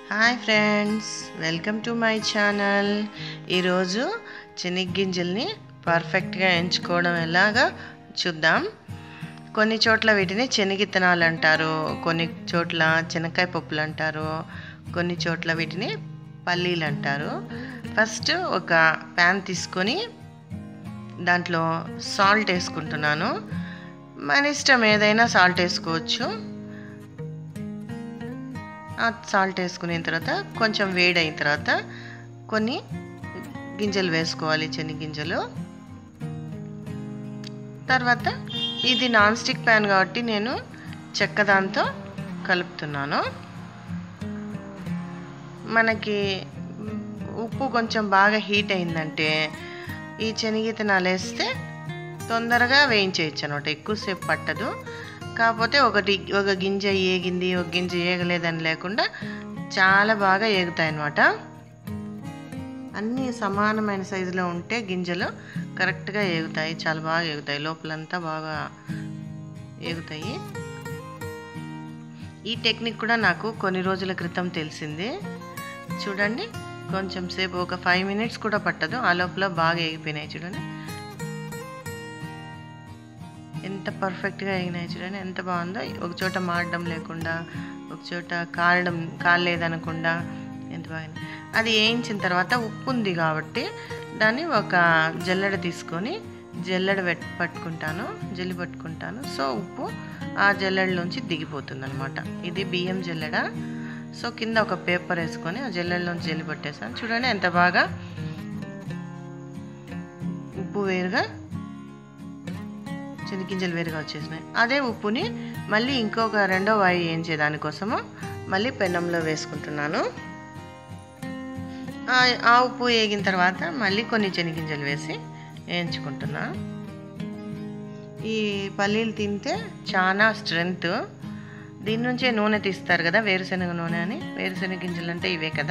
hi friends welcome to my channel ఈరోజు శనగ్గింజల్ని పర్ఫెక్ట్గా ఎంచుకోవడం ఎలాగా చూద్దాం కొన్ని చోట్ల వీటిని శనగిత్తనాలు అంటారు కొన్ని చోట్ల శనక్కాయ పప్పులు అంటారు కొన్ని చోట్ల వీటిని పల్లీలు అంటారు ఫస్ట్ ఒక ప్యాన్ తీసుకొని దాంట్లో సాల్ట్ వేసుకుంటున్నాను మన ఇష్టం ఏదైనా సాల్ట్ వేసుకోవచ్చు ఆ సాల్ట్ వేసుకున్న తర్వాత కొంచెం వేడి అయిన తర్వాత కొన్ని గింజలు వేసుకోవాలి శని గింజలు తర్వాత ఇది నాన్ స్టిక్ ప్యాన్ కాబట్టి నేను చెక్క దాంతో కలుపుతున్నాను మనకి ఉప్పు కొంచెం బాగా హీట్ అయిందంటే ఈ శనగిత్తనాలు వేస్తే తొందరగా వేయించేయచ్చు అనమాట ఎక్కువసేపు పట్టదు కాకపోతే ఒకటి ఒక గింజ ఏగింది ఒక గింజ ఏగలేదని లేకుండా చాలా బాగా ఏగుతాయి అన్నమాట అన్నీ సమానమైన సైజులో ఉంటే గింజలు కరెక్ట్గా ఏగుతాయి చాలా బాగా ఏగుతాయి లోపలంతా బాగా ఏగుతాయి ఈ టెక్నిక్ కూడా నాకు కొన్ని రోజుల క్రితం తెలిసింది చూడండి కొంచెం సేపు ఒక ఫైవ్ మినిట్స్ కూడా పట్టదు ఆ లోపల బాగా ఏగిపోయినాయి చూడండి ఎంత పర్ఫెక్ట్గా వేగినాయి చూడండి ఎంత బాగుందో ఒక చోట మాడడం లేకుండా ఒక చోట కాలడం కాలేదనకుండా ఎంత బాగా అది వేయించిన తర్వాత ఉప్పు ఉంది కాబట్టి దాన్ని ఒక జల్లెడ తీసుకొని జల్లెడ పట్టుకుంటాను జల్లి పట్టుకుంటాను సో ఉప్పు ఆ జల్లెడలోంచి దిగిపోతుంది అనమాట ఇది బియ్యం జల్లెడ సో కింద ఒక పేపర్ వేసుకొని ఆ జల్లెడలోంచి జల్లి పట్టేసాను చూడండి ఎంత బాగా ఉప్పు వేరుగా శనగింజలు వేరుగా వచ్చేసినాయి అదే ఉప్పుని మళ్ళీ ఇంకొక రెండో వాయి వేయించే దానికోసము మళ్ళీ పెన్నంలో వేసుకుంటున్నాను ఆ ఉప్పు వేగిన తర్వాత మళ్ళీ కొన్ని శనగింజలు వేసి వేయించుకుంటున్నా ఈ పల్లీలు తింటే చాలా స్ట్రెంగ్త్ దీని నుంచే నూనె తీస్తారు కదా వేరుశనగ నూనె అని వేరుశనగ గింజలు అంటే ఇవే కదా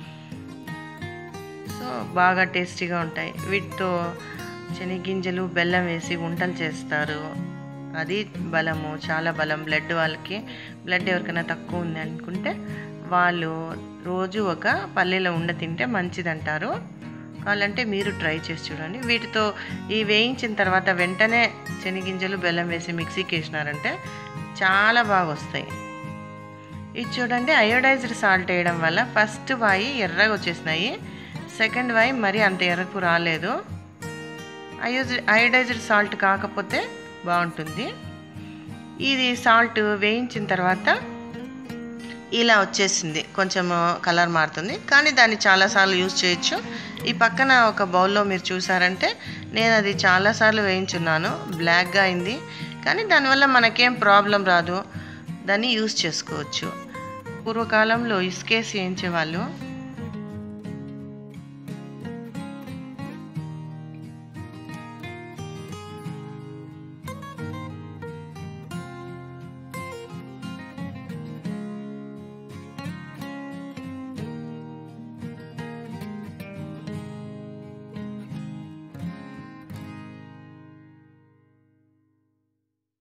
సో బాగా టేస్టీగా ఉంటాయి వీటితో శనగింజలు బెల్లం వేసి వంటలు చేస్తారు అది బలము చాలా బలం బ్లడ్ వాళ్ళకి బ్లడ్ ఎవరికైనా తక్కువ ఉంది అనుకుంటే వాళ్ళు రోజు ఒక పల్లెలో ఉండ తింటే మంచిది అంటారు కావాలంటే మీరు ట్రై చేసి చూడండి వీటితో ఈ వేయించిన తర్వాత వెంటనే శనగింజలు బెల్లం వేసి మిక్సీకి వేసినారంటే చాలా బాగా వస్తాయి ఇది చూడండి అయోడైజ్డ్ సాల్ట్ వేయడం వల్ల ఫస్ట్ వాయి ఎర్రగా వచ్చేసినాయి సెకండ్ వాయి మరీ అంత ఎర్రకు రాలేదు అయోజ్ అయోడైజ్డ్ సాల్ట్ కాకపోతే బాగుంటుంది ఇది సాల్ట్ వేయించిన తర్వాత ఇలా వచ్చేసింది కొంచెం కలర్ మారుతుంది కానీ దాన్ని చాలాసార్లు యూజ్ చేయొచ్చు ఈ పక్కన ఒక బౌల్లో మీరు చూసారంటే నేను అది చాలాసార్లు వేయించున్నాను బ్లాక్గా అయింది కానీ దానివల్ల మనకేం ప్రాబ్లం రాదు దాన్ని యూజ్ చేసుకోవచ్చు పూర్వకాలంలో ఇసుకేసి వేయించేవాళ్ళు